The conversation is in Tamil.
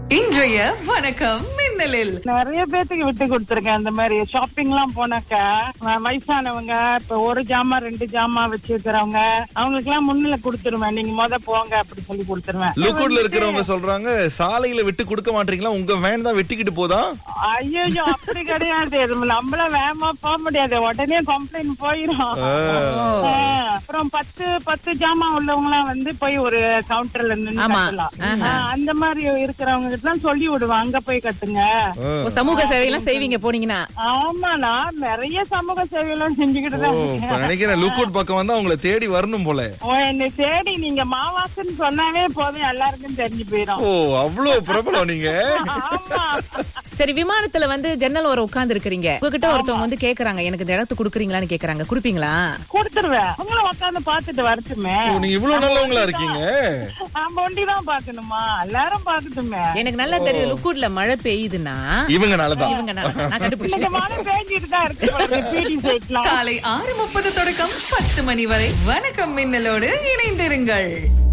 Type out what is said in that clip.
இன்றைய வணக்கம் மின்னலில் நிறைய பேத்துக்கு விட்டு கொடுத்துருக்கேன் இந்த மாதிரி ஷாப்பிங் எல்லாம் போனாக்கா வ- வயசானவங்க இப்ப ஒரு ஜாமா ரெண்டு ஜாமா வச்சிருக்கிறவங்க அவங்களுக்கு எல்லாம் முன்னில கொடுத்துருவேன் நீங்க முத போங்க அப்படி சொல்லி கொடுத்துருவேன் லுக்கூட்ல இருக்கிறவங்க சொல்றாங்க சாலையில விட்டு கொடுக்க மாட்டீங்களா உங்க வேன் தான் வெட்டிக்கிட்டு போதா ஐயோ அப்படி கிடையாது இது நம்மள வேகமா போக முடியாது உடனே கம்ப்ளைண்ட் போயிரும் ஆ. ஆ, அப்புறம் பத்து பத்து ஜாமா உள்ளவங்க எல்லாம் வந்து போய் ஒரு கவுண்டர்ல நின்று ஆமா. கட்டலாம் ஆ, அந்த மாதிரி இருக்கிறவங்க கிட்ட எல்லாம் சொல்லி விடுவேன் அங்க போய் கட்டுங்க ஆ. ஓ, சமூக சேவையெல்லாம் செய்வீங்க போனீங்கன்னா ஆமா நான் நிறைய சமூக சேவை எல்லாம் செஞ்சுக்கிட்டு ஓ தான் இப்ப இருக்கேன். நினைக்கிறேன் லுக்கூட் பக்கம் வந்தா உங்களை தேடி வரணும் போல ஓ, என்னை தேடி நீங்க மாவாசன்னு சொன்னாவே போதும் எல்லாருக்கும் தெரிஞ்சு போயிடும் ஓ அவ்வளவு பிரபலம் நீங்க ஆமா சரி விமானத்துல வந்து ஜன்னல் ஒரு உட்கார்ந்து இருக்கிறீங்க உங்ககிட்ட ஒருத்தவங்க வந்து கேக்குறாங்க எனக்கு இந்த இடத்து குடுக்குறீங்களான்னு கேக்குறாங்க குடுப்பீங்களா கொடுத்துருவேன் உங்களை உட்காந்து பாத்துட்டு வரட்டுமே ஓ, நீங்க இவ்வளவு நல்லவங்களா இருக்கீங்க நம்ம ஒண்டி தான் பாக்கணுமா எல்லாரும் பாக்கட்டுமே எனக்கு நல்லா தெரியுது லுக்கூட்ல மழை பெய்யுதுன்னா இவங்கனாலதான் இவங்க நான் நான் இன்னைக்கு கண்டுபிடிச்சேன் மழை பேஞ்சிட்டு தான் இருக்கு பாருங்க, பிடி சைட்லாம் காலை ஆறு முப்பது தொடக்கம் பத்து மணி வரை வணக்கம் மின்னலோடு இணைந்திருங்கள்